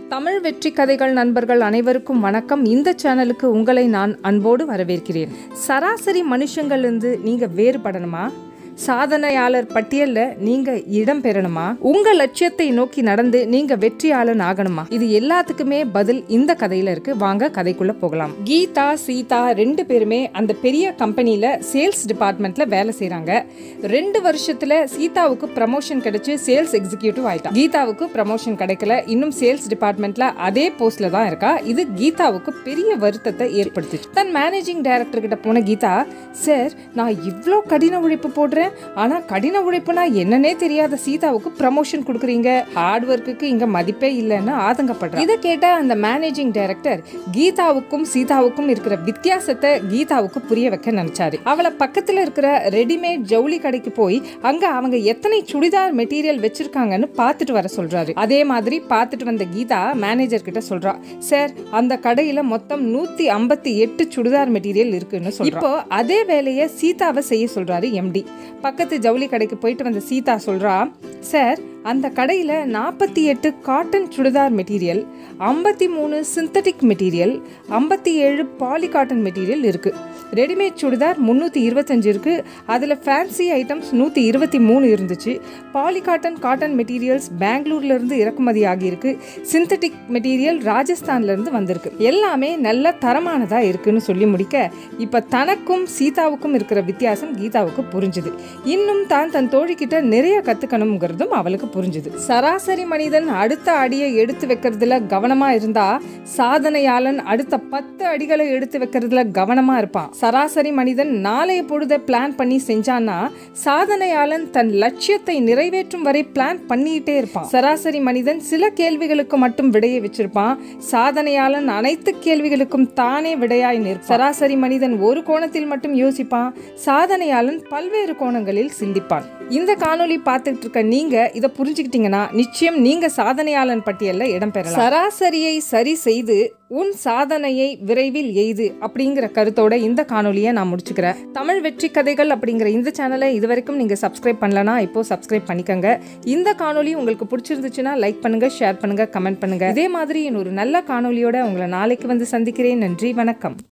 தமிழ் வெற்றி கதைகள் நண்பர்கள் அனைவருக்கும் வணக்கம் இந்த சேனலுக்கு உங்களை நான் அன்போடு வரவேற்கிறேன் சராசரி மனுஷங்கள்லேருந்து நீங்கள் வேறுபடணுமா சாதனையாளர் பட்டியலில் நீங்கள் இடம் பெறணுமா உங்கள் லட்சியத்தை நோக்கி நடந்து நீங்கள் வெற்றியாளன் ஆகணுமா இது எல்லாத்துக்குமே பதில் இந்த கதையில் இருக்கு வாங்க கதைக்குள்ள போகலாம் கீதா சீதா ரெண்டு பேருமே அந்த பெரிய கம்பெனியில் சேல்ஸ் டிபார்ட்மெண்ட்ல வேலை செய்கிறாங்க ரெண்டு வருஷத்துல சீதாவுக்கு ப்ரமோஷன் கிடைச்சு சேல்ஸ் எக்ஸிக்யூட்டிவ் ஆயிட்டா கீதாவுக்கு ப்ரமோஷன் கிடைக்கல இன்னும் சேல்ஸ் டிபார்ட்மெண்ட்ல அதே போஸ்ட்ல தான் இருக்கா இது கீதாவுக்கு பெரிய வருத்தத்தை ஏற்படுத்துச்சு தன் மேனேஜிங் டைரக்டர் கிட்ட போன கீதா சார் நான் இவ்வளோ கடின உழைப்பு போடுறேன் ஆனா கடின உழைப்புனா என்னன்னே தெரியாத சீதாவுக்கு ப்ரமோஷன் கொடுக்குறீங்க ஹார்ட் ஒர்க்குக்கு இங்க மதிப்பே இல்லைன்னு ஆதங்கப்படுறேன் இதை கேட்ட அந்த மேனேஜிங் டைரக்டர் கீதாவுக்கும் சீதாவுக்கும் இருக்கிற வித்தியாசத்தை கீதாவுக்கு புரிய வைக்க நினைச்சாரு அவளை பக்கத்துல இருக்கிற ரெடிமேட் ஜவுளி கடைக்கு போய் அங்க அவங்க எத்தனை சுடிதார் மெட்டீரியல் வச்சிருக்காங்கன்னு பார்த்துட்டு வர சொல்றாரு அதே மாதிரி பார்த்துட்டு வந்த கீதா மேனேஜர் கிட்ட சொல்றா சார் அந்த கடையில மொத்தம் நூத்தி ஐம்பத்தி எட்டு சுடிதார் மெட்டீரியல் இருக்குன்னு சொல்றா இப்போ அதே வேலையை சீதாவை செய்ய சொல்றாரு எம்டி பக்கத்து ஜவுளி கடைக்கு போயிட்டு வந்த சீதா சொல்றா சார் அந்த கடையில் நாற்பத்தி எட்டு காட்டன் சுடிதார் மெட்டீரியல் ஐம்பத்தி மூணு சிந்தட்டிக் மெட்டீரியல் ஐம்பத்தி ஏழு பாலி காட்டன் மெட்டீரியல் இருக்குது ரெடிமேட் சுடிதார் முந்நூற்றி இருபத்தஞ்சு இருக்குது அதில் ஃபேன்சி ஐட்டம்ஸ் நூற்றி இருபத்தி மூணு இருந்துச்சு பாலி காட்டன் காட்டன் மெட்டீரியல்ஸ் பெங்களூர்லேருந்து இறக்குமதி ஆகியிருக்கு சிந்தட்டிக் மெட்டீரியல் ராஜஸ்தான்லேருந்து வந்திருக்கு எல்லாமே நல்ல தரமானதாக இருக்குன்னு சொல்லி முடிக்க இப்போ தனக்கும் சீதாவுக்கும் இருக்கிற வித்தியாசம் கீதாவுக்கு புரிஞ்சுது இன்னும் தான் தன் தோழிக்கிட்ட நிறைய கற்றுக்கணுங்கிறதும் அவளுக்கு புரிஞ்சுது சராசரி மனிதன் அடுத்த அடியை எடுத்து வைக்கிறதுல கவனமாக இருந்தா சாதனையாளன் அடுத்த பத்து அடிகளை எடுத்து வைக்கிறதுல கவனமா இருப்பான் சராசரி மனிதன் நாளைய பொழுத பிளான் பண்ணி செஞ்சான்னா சாதனையாளன் தன் லட்சியத்தை நிறைவேற்றும் வரை பிளான் பண்ணிட்டே இருப்பான் சராசரி மனிதன் சில கேள்விகளுக்கு மட்டும் விடையை வச்சிருப்பான் சாதனையாளன் அனைத்து கேள்விகளுக்கும் தானே விடையாய் நிற்பான் சராசரி மனிதன் ஒரு கோணத்தில் மட்டும் யோசிப்பான் சாதனையாளன் பல்வேறு கோணங்களில் சிந்திப்பான் இந்த காணொளி பார்த்துட்டு இருக்க நீங்க இதை புரிஞ்சுக்கிட்டீங்கன்னா நிச்சயம் நீங்க சாதனையாளன் பட்டியல்ல இடம் பெறலாம் சராசரியை சரி செய்து உன் சாதனையை விரைவில் எய்து அப்படிங்கிற கருத்தோட இந்த காணொலியை நான் முடிச்சுக்கிறேன் தமிழ் வெற்றி கதைகள் அப்படிங்கிற இந்த சேனலை இது வரைக்கும் நீங்கள் சப்ஸ்கிரைப் பண்ணலனா இப்போ சப்ஸ்கிரைப் பண்ணிக்கோங்க இந்த காணொலி உங்களுக்கு பிடிச்சிருந்துச்சுன்னா லைக் பண்ணுங்க ஷேர் பண்ணுங்க கமெண்ட் பண்ணுங்க இதே மாதிரி இன்னொரு நல்ல காணொலியோட உங்களை நாளைக்கு வந்து சந்திக்கிறேன் நன்றி வணக்கம்